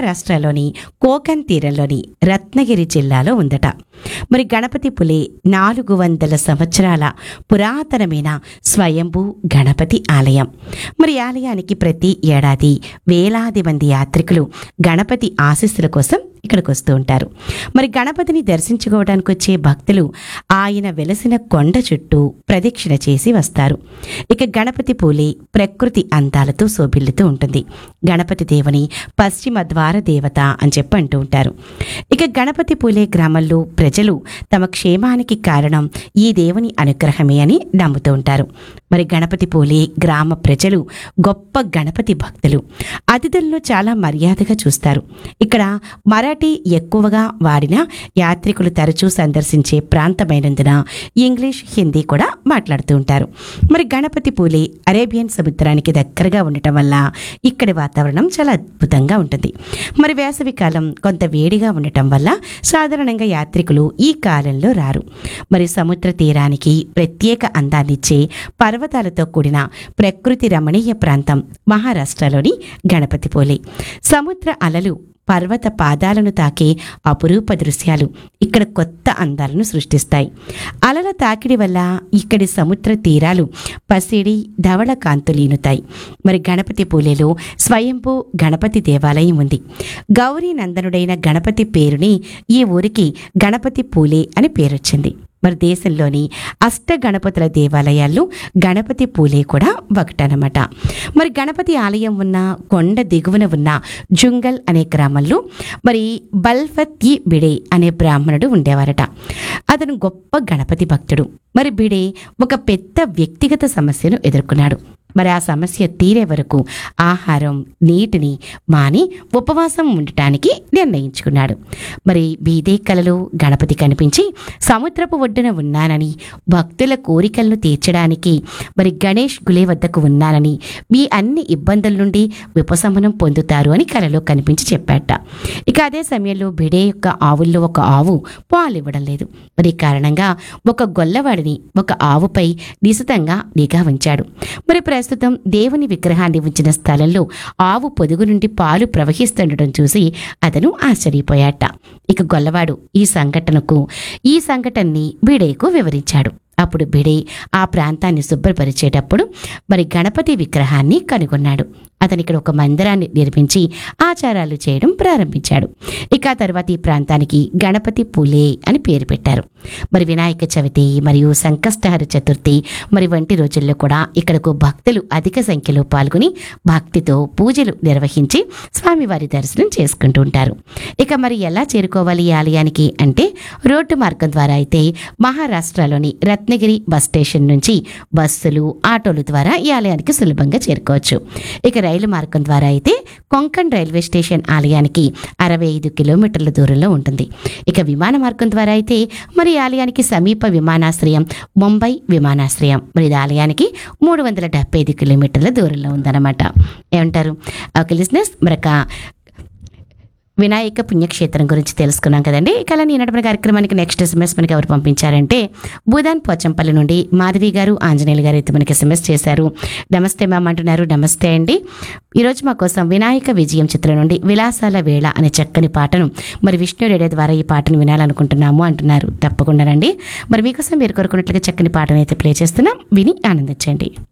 మహారాష్ట్రలోని కోకన్ తీరంలోని రత్నగిరి జిల్లాలో ఉందట మరి గణపతి పులి నాలుగు వందల సంవత్సరాల పురాతనమైన స్వయంభూ గణపతి ఆలయం మరి ఈ ఆలయానికి ప్రతి ఏడాది వేలాది మంది యాత్రికులు గణపతి ఆశీస్సుల కోసం ఇక్కడికి వస్తూ ఉంటారు మరి గణపతిని దర్శించుకోవడానికి వచ్చే భక్తులు ఆయన వెలసిన కొండ చుట్టూ ప్రదక్షిణ చేసి వస్తారు ఇక గణపతి పూలే ప్రకృతి అందాలతో శోభిల్లుతూ ఉంటుంది గణపతి దేవుని పశ్చిమ ద్వార దేవత అని చెప్పి అంటూ ఉంటారు ఇక గణపతి పూలే గ్రామంలో ప్రజలు తమ క్షేమానికి కారణం ఈ దేవుని అనుగ్రహమే అని నమ్ముతూ ఉంటారు మరి గణపతి పూలే గ్రామ ప్రజలు గొప్ప గణపతి భక్తులు అతిథులను చాలా మర్యాదగా చూస్తారు ఇక్కడ మరాఠీ ఎక్కువగా వాడిన యాత్రికులు తరచూ సందర్శించే ప్రాంతమైనందున ఇంగ్లీష్ హిందీ కూడా మాట్లాడుతూ ఉంటారు మరి గణపతి పూలే అరేబియన్ సముద్రానికి దగ్గరగా ఉండటం వల్ల ఇక్కడి వాతావరణం చాలా అద్భుతంగా ఉంటుంది మరి వేసవి కాలం కొంత వేడిగా ఉండటం వల్ల సాధారణంగా యాత్రికులు ఈ కాలంలో రారు మరి సముద్ర తీరానికి ప్రత్యేక అందాన్నిచ్చే పర్వతాలతో కూడిన ప్రకృతి రమణీయ ప్రాంతం మహారాష్ట్రలోని గణపతిపోలే సముద్ర అలలు పర్వత పాదాలను తాకే అపురూప దృశ్యాలు ఇక్కడ కొత్త అందాలను సృష్టిస్తాయి అలల తాకిడి వల్ల ఇక్కడి సముద్ర తీరాలు పసిడి ధవళ కాంతులీనుతాయి మరి గణపతి పూలేలో స్వయంభూ గణపతి దేవాలయం ఉంది గౌరీ నందనుడైన గణపతి పేరుని ఈ ఊరికి గణపతి పూలే అని పేరొచ్చింది మరి దేశంలోని అష్ట గణపతుల దేవాలయాల్లో గణపతి పూలే కూడా ఒకటనమాట మరి గణపతి ఆలయం ఉన్న కొండ దిగువన ఉన్న జుంగల్ అనే గ్రామంలో మరి బల్ఫత్ ఈ బిడే అనే బ్రాహ్మణుడు ఉండేవారట అతను గొప్ప గణపతి భక్తుడు మరి బిడే ఒక పెద్ద వ్యక్తిగత సమస్యను ఎదుర్కొన్నాడు మరి ఆ సమస్య తీరే వరకు ఆహారం నీటిని మాని ఉపవాసం ఉండటానికి నిర్ణయించుకున్నాడు మరి బీదే కలలో గణపతి కనిపించి సముద్రపు ఒడ్డున ఉన్నానని భక్తుల కోరికలను తీర్చడానికి మరి గణేష్ గులే వద్దకు ఉన్నానని మీ అన్ని ఇబ్బందుల నుండి ఉపశమనం పొందుతారు అని కలలో కనిపించి చెప్పాట ఇక అదే సమయంలో బిడే యొక్క ఆవుల్లో ఒక ఆవు పాలివ్వడం లేదు మరి ఈ కారణంగా ఒక గొల్లవాడిని ఒక ఆవుపై నిశితంగా నిఘా ఉంచాడు మరి ప్రస్తుతం దేవుని విగ్రహాన్ని ఉంచిన స్థలంలో ఆవు పొదుగు నుండి పాలు ప్రవహిస్తుండటం చూసి అతను ఆశ్చర్యపోయాట ఇక గొల్లవాడు ఈ సంఘటనకు ఈ సంఘటనని బిడేకు వివరించాడు అప్పుడు బిడే ఆ ప్రాంతాన్ని శుభ్రపరిచేటప్పుడు మరి గణపతి విగ్రహాన్ని కనుగొన్నాడు అతను ఇక్కడ ఒక మందిరాన్ని నిర్మించి ఆచారాలు చేయడం ప్రారంభించాడు ఇక ఆ తర్వాత ఈ ప్రాంతానికి గణపతి పూలే అని పేరు పెట్టారు మరి వినాయక చవితి మరియు సంకష్టహర చతుర్థి మరి వంటి రోజుల్లో కూడా ఇక్కడకు భక్తులు అధిక సంఖ్యలో పాల్గొని భక్తితో పూజలు నిర్వహించి స్వామివారి దర్శనం చేసుకుంటూ ఉంటారు ఇక మరి ఎలా చేరుకోవాలి ఈ ఆలయానికి అంటే రోడ్డు మార్గం ద్వారా అయితే మహారాష్ట్రలోని రత్నగిరి బస్ స్టేషన్ నుంచి బస్సులు ఆటోల ద్వారా ఈ ఆలయానికి సులభంగా చేరుకోవచ్చు ఇక రైలు మార్గం ద్వారా అయితే కొంకణ్ రైల్వే స్టేషన్ ఆలయానికి అరవై ఐదు కిలోమీటర్ల దూరంలో ఉంటుంది ఇక విమాన మార్గం ద్వారా అయితే మరి ఈ ఆలయానికి సమీప విమానాశ్రయం ముంబై విమానాశ్రయం మరి ఇది ఆలయానికి మూడు వందల డెబ్బై ఐదు కిలోమీటర్ల దూరంలో ఉందన్నమాట ఏమంటారు ఓకే లిజినెస్ మరొక వినాయక పుణ్యక్షేత్రం గురించి తెలుసుకున్నాం కదండి ఇక అలా నేను నడిపిన కార్యక్రమానికి నెక్స్ట్ ఎస్ఎంఎస్ మనకి ఎవరు పంపించారంటే భూదాన్ పోచంపల్లి నుండి మాధవి గారు ఆంజనేయులు గారు అయితే మనకి ఎస్ఎంఎస్ చేశారు నమస్తే మ్యామ్ అంటున్నారు నమస్తే అండి ఈరోజు మా కోసం వినాయక విజయం చిత్రం నుండి విలాసాల వేళ అనే చక్కని పాటను మరి విష్ణు రేడియో ద్వారా ఈ పాటను వినాలనుకుంటున్నాము అంటున్నారు తప్పకుండానండి మరి మీకోసం మీరు కోరుకున్నట్లుగా చక్కని పాటను అయితే ప్లే చేస్తున్నాం విని ఆనందించండి